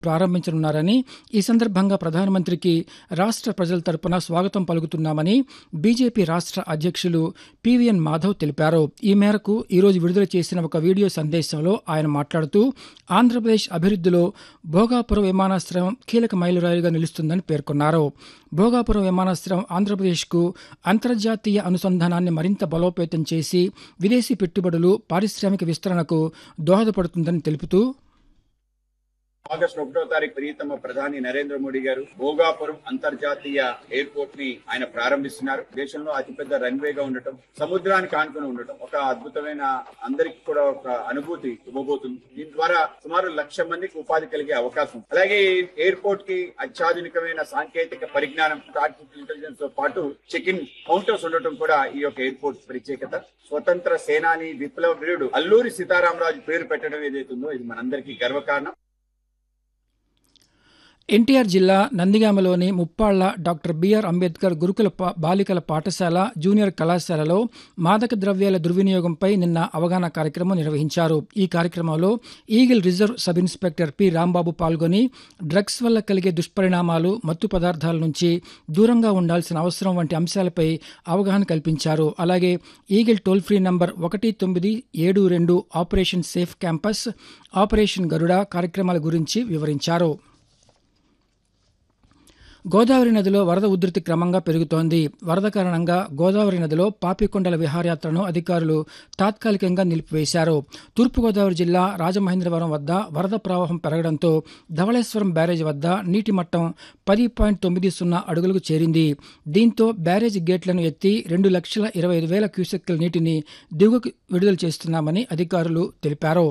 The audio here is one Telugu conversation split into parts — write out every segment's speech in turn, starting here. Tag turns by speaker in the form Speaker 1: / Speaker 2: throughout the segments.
Speaker 1: ప్రారంభించనున్నారని ఈ సందర్భంగా ప్రధానమంత్రికి రాష్ట్ర ప్రజల తరపున స్వాగతం పలుకుతున్నామని బీజేపీ రాష్ట్ర అధ్యక్షులు పివిఎన్ మాధవ్ తెలిపారు ఈ మేరకు ఈరోజు విడుదల చేసిన ఒక వీడియో సందేశంలో ఆయన మాట్లాడుతూ ఆంధ్రప్రదేశ్ అభివృద్ధిలో భోగాపురం విమానాశ్రయం కీలక మైలురాయిగా నిలుస్తుందని పేర్కొన్నారు భోగాపురం విమానాశ్రయం ఆంధ్రప్రదేశ్కు అంతర్జాతీయ అనుసంధానాన్ని మరింత బలోపేతం చేసి విదేశీ పెట్టుబడులు పారిశ్రామిక విస్తరణకు దోహదపడుతుందని తెలుపుతూ
Speaker 2: ఆగస్టు ఒకటో తారీఖు ప్రియతమ ప్రధాని నరేంద్ర మోడీ గారు భోగాపురం అంతర్జాతీయ ఎయిర్పోర్ట్ ని ఆయన ప్రారంభిస్తున్నారు దేశంలో అతిపెద్ద రన్వే గా ఉండటం సముద్రానికి ఆనుకుని ఉండటం ఒక అద్భుతమైన అందరికి కూడా ఒక అనుభూతి ఇవ్వబోతుంది దీని ద్వారా సుమారు లక్ష మందికి ఉపాధి కలిగే అవకాశం ఉంది. అలాగే ఈ ఎయిర్పోర్ట్ కి అత్యాధునికమైన సాంకేతిక పరిజ్ఞానం ఆర్టిఫిషియల్ ఇంటెలిజెన్స్ తో పాటు చెక్ ఇన్ కౌంటర్స్ ఉండటం కూడా ఈ యొక్క ఎయిర్పోర్ట్ ప్రత్యేకత స్వతంత్ర సేనాని విప్లవ వీరుడు అల్లూరి సీతారామరాజు పేరు పెట్టడం ఏదైతుందో ఇది మనందరికీ గర్వకారణం
Speaker 1: ఎన్టీఆర్ జిల్లా నందిగామలోని ముప్పాళ్ల డాక్టర్ బిఆర్ అంబేద్కర్ గురుకుల పా- బాలికల పాఠశాల జూనియర్ కళాశాలలో మాదక ద్రవ్యాల దుర్వినియోగంపై నిన్న అవగాహన కార్యక్రమం నిర్వహించారు ఈ కార్యక్రమంలో eagle reserve sub inspector P Rambabu పాల్గొని డ్రగ్స్ వల్ల కలిగే దుష్పరిణామాలు మత్తు పదార్థాల నుంచి దూరంగా ఉండాల్సిన అవసరం వంటి అంశాలపై అవగాహన కల్పించారు అలాగే ఈగిల్ టోల్ ఫ్రీ నంబర్ ఒకటి తొమ్మిది ఏడు రెండు operation safe campus operation Garuda కార్యక్రమాల గురించి వివరించారు గోదావరి నదిలో వరద ఉధృతి క్రమంగా పెరుగుతోంది వరద కారణంగా గోదావరి నదిలో పాపికొండల విహారయాత్రను అధికారులు తాత్కాలికంగా నిలిపివేశారు తూర్పుగోదావరి జిల్లా రాజమహేంద్రవరం వద్ద వరద ప్రవాహం పెరగడంతో ధవళేశ్వరం బ్యారేజ్ వద్ద నీటి మట్టం పది పాయింట్ తొమ్మిది సున్నా అడుగులకు చేరింది దీంతో బ్యారేజ్ గేట్లను ఎత్తి రెండు లక్షల ఇరవై ఐదు వేల క్యూసెక్కుల నీటిని దిగువకు విడుదల చేస్తున్నామని అధికారులు తెలిపారు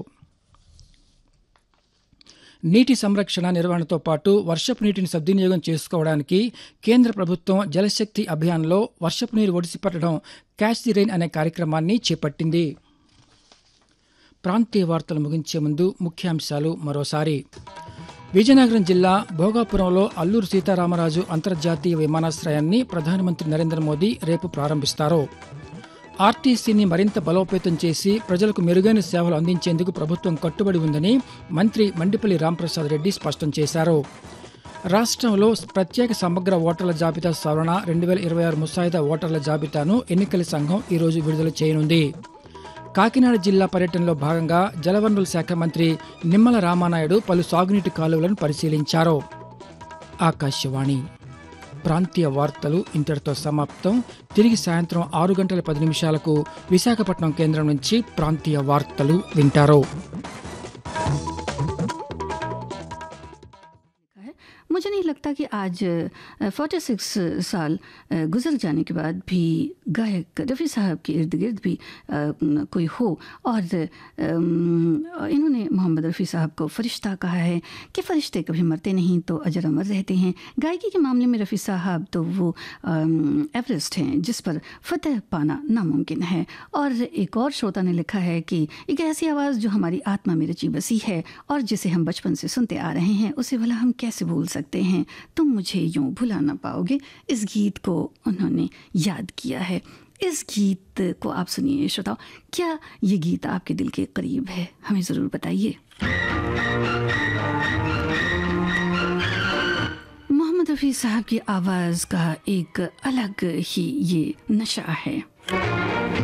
Speaker 1: నీటి సంరక్షణ నిర్వహణతో పాటు వర్షపు నీటిని సద్వినియోగం చేసుకోవడానికి కేంద్ర ప్రభుత్వం జలశక్తి అభియాన్లో వర్షపు నీరు ఒడిసిపట్టడం క్యాచ్ ది రెయిన్ అనే కార్యక్రమాన్ని చేపట్టింది ప్రాంతీయ వార్తలు ముగించే ముందు ముఖ్యాంశాలు మరోసారి విజయనగరం జిల్లా భోగాపురంలో అల్లూరు సీతారామరాజు అంతర్జాతీయ విమానాశ్రయాన్ని ప్రధానమంత్రి నరేంద్ర మోదీ రేపు ప్రారంభిస్తారు ఆర్టీసీని మరింత బలోపేతం చేసి ప్రజలకు మెరుగైన సేవలు అందించేందుకు ప్రభుత్వం కట్టుబడి ఉందని మంత్రి మండిపల్లి రాంప్రసాద్ రెడ్డి స్పష్టం చేశారు రాష్ట్రంలో ప్రత్యేక సమగ్ర ఓటర్ల జాబితా సవరణ రెండు వేల ఇరవై ఆరు ముసాయిదా ఓటర్ల జాబితాను ఎన్నికల సంఘం ఈరోజు విడుదల చేయనుంది కాకినాడ జిల్లా పర్యటనలో భాగంగా జలవనరుల శాఖ మంత్రి నిమ్మల రామానాయుడు పలు సాగునీటి కాలువలను పరిశీలించారు ఆకాశవాణి ప్రాంతీయ వార్తలు ఇంతటితో సమాప్తం తిరిగి సాయంత్రం ఆరు గంటల పది నిమిషాలకు విశాఖపట్నం కేంద్రం నుంచి ప్రాంతీయ వార్తలు వింటారు
Speaker 3: है मुझे नहीं लगता कि आज फोर्टी सिक्स साल अ, गुजर जाने के बाद भी गायक रफ़ी साहब के इर्द गिर्द भी अ, न, कोई हो और अम, इन्होंने मोहम्मद रफ़ी साहब को फ़रिश्ता कहा है कि फ़रिश्ते कभी मरते नहीं तो अजर अमर रहते हैं गायकी के मामले में रफ़ी साहब तो वो अम, एवरेस्ट हैं जिस पर फतह पाना नामुमकिन है और एक और श्रोता ने लिखा है कि एक ऐसी आवाज़ जो हमारी आत्मा में रची बसी है और जिसे हम बचपन से सुनते आ रहे हैं उसे भला हम कैसे भूल सकते हैं तुम मुझे यूं भुला ना पाओगे इस गीत को उन्होंने याद किया है इस गीत को आप सुनिए श्रोताओ क्या ये गीत आपके दिल के करीब है हमें ज़रूर बताइए मोहम्मद रफ़ी साहब की आवाज़ का एक अलग ही ये नशा है